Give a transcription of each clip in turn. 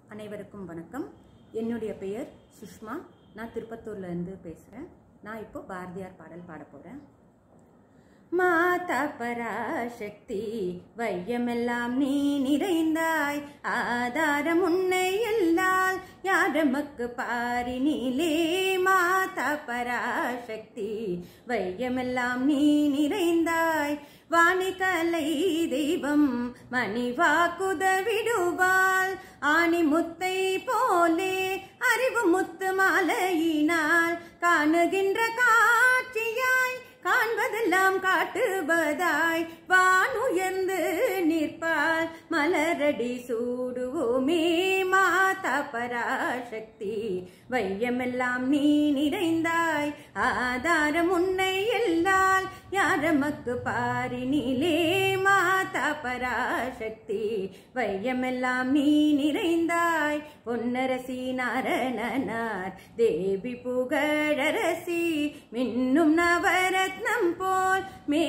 அனைவருக்கும் வணக்கம் என்னுடைய பெயர் சுஷ்மா நான் திருப்பத்தூர்ல இருந்து பேசுகிறேன் நான் இப்போ பாரதியார் பாடல் பாட போகிறேன் மாதா பராசக்தி வையமெல்லாம் நீ நிறைந்தாய் ஆதாரம் உன்னை எல்லால் யாரமக்கு பாரினிலே மாதா பராசக்தி வையமெல்லாம் நீ நிறைந்தாய் வாணிகலை தெய்வம் மணிவாக்குதவிடுவாள் ஆணி முத்தை போலே அறிவு முத்து மாலையினால் காணுகின்ற காட்சியாய் காண்பதெல்லாம் காட்டுவதாய் வான் உயர்ந்து நிற்பாள் மலரடி சூடுவோமே மாதா பராசக்தி வையமெல்லாம் நீ நிறைந்தாய் ஆதாரம் உன்னை எல்லால் யாரமக்கு பாரினிலே மாதா பராசக்தி வையமெல்லாம் நீ நிறைந்தாய் பொன்னரசி நாரணனார் தேவி புகழரசி மின்னும் நவரத்னம் போல்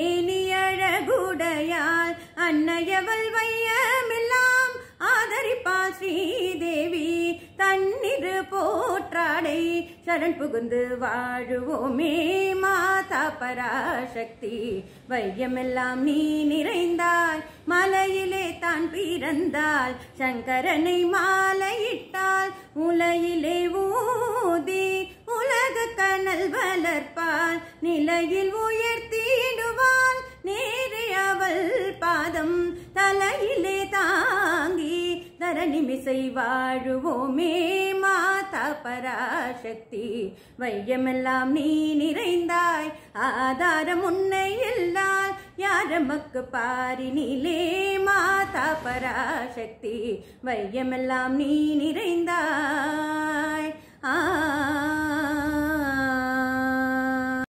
மேனியழகுடையாள் அன்னையவள் வையமெல்லாம் ஆதரிப்பாள் ஸ்ரீதேவி தன்னிரு போற்றாடை சரண் புகுந்து வாழுவோமே மாதா பராசக்தி வையமெல்லாம் நீ நிறைந்தாய் மலையிலே தான் பிறந்தாள் சங்கரனை மாலையிட்டாள் உலையிலே ஊதி உலக கனல் வளர்ப்பாள் நிலையில் உயர்த்திடுவாள் நேரே அவள் பாதம் தலையிலே தாங்கி தரணிமிசை வாழுவோமே மாதா பராசக்தி வையமெல்லாம் நீ நிறைந்தாய் ஆதாரம் உன்னை எல்லால் யாரமக்கு பாரினிலே மாதா பராசக்தி வையமெல்லாம் நீ நிறைந்தாய்